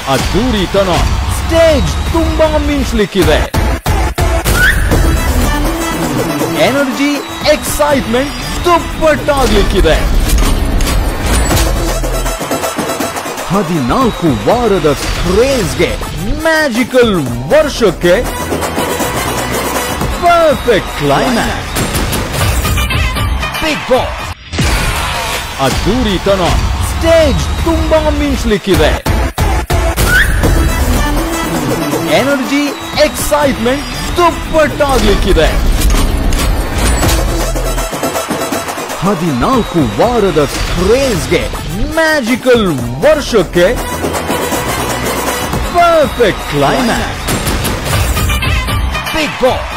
ಅದ್ದೂರಿತನ stage ತುಂಬಾ ಮಿಂಚ್ಲಿಕ್ಕಿದೆ energy excitement ದುಪ್ಪಟ್ಟಾಗ್ಲಿಕ್ಕಿದೆ ಹದಿನಾಲ್ಕು ವಾರದ ಕ್ರೇಜ್ಗೆ ಮ್ಯಾಜಿಕಲ್ ವರ್ಷಕ್ಕೆ ಪರ್ಫೆಕ್ಟ್ ಕ್ಲೈಮ್ಯಾಕ್ಸ್ ಬಿಗ್ ಬಾಸ್ ಅದ್ದೂರಿತನ ಸ್ಟೇಜ್ ತುಂಬಾ ಮಿಂಚ್ಲಿಕ್ಕಿದೆ ಎನರ್ಜಿ ಎಕ್ಸೈಟ್ಮೆಂಟ್ ದುಪ್ಪಟ್ಟಾಗ್ಲಿಕ್ಕಿದೆ ಹದಿನಾಲ್ಕು ವಾರದ ಕ್ರೇಜ್ಗೆ ಮ್ಯಾಜಿಕಲ್ ವರ್ಷಕ್ಕೆ ಪರ್ಫೆಕ್ಟ್ ಕ್ಲೈಮ್ಯಾಕ್ಸ್ ಬಿಗ್ ಬಾಸ್